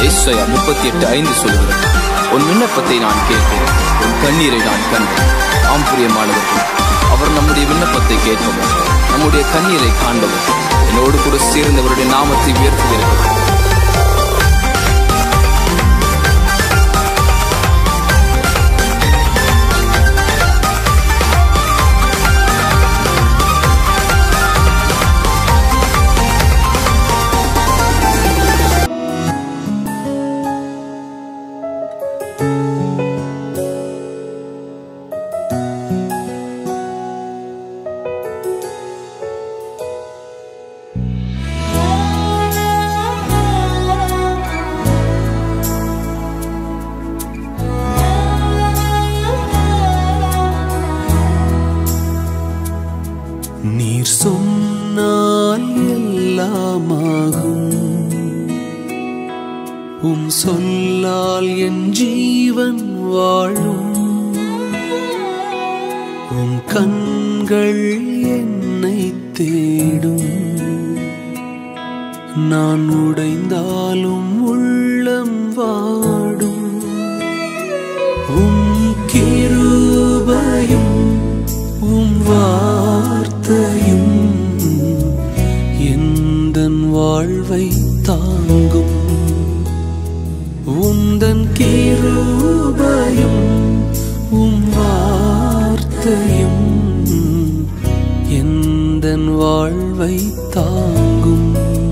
ஏசாயா முப்பத்தி எட்டு ஐந்து சொல்கிறது உன் விண்ணப்பத்தை நான் கேட்டேன் உன் கண்ணீரை நான் கண்டேன் ஆம் பிரியமானவர்கள் அவர் நம்முடைய விண்ணப்பத்தை கேட்பவர் நம்முடைய கண்ணீரை காண்பவர் என்னோடு கூட சேர்ந்தவருடைய நாமத்தை உயர்த்துகிறது நீர் சொன்னால் எல்லாமாகும் உம் சொல்லால் என் ஜீவன் வாழும் உம் கண்கள் என்னை தேடும் நான் உடைந்தாலும் உள்ளம் வாடும் உம் கிருபையும் உம் வார்த்தையும் எந்தன் வாழ்வை தாங்கும் உந்தன் கிருபையும் உம் வார்த்தையும் எந்தன் வாழ்வை தாங்கும்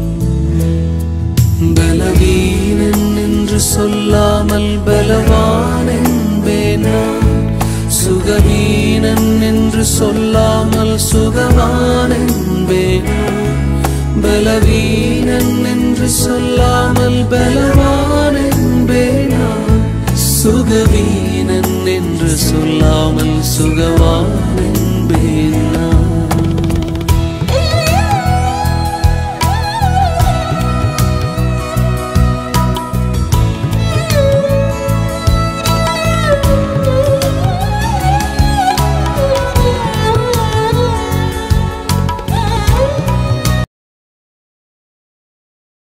பலவீனன் என்று சொல்லாமல் பலவான் என்பேன் நான் சுகவீனன் என்று சொல்லாமல் சுகவான் என்பேன் நான். பலவீனன் என்று சொல்லாமல் பலவான் என்பேன் நான். சுகவீனன் என்று சொல்லாமல் சுகவான்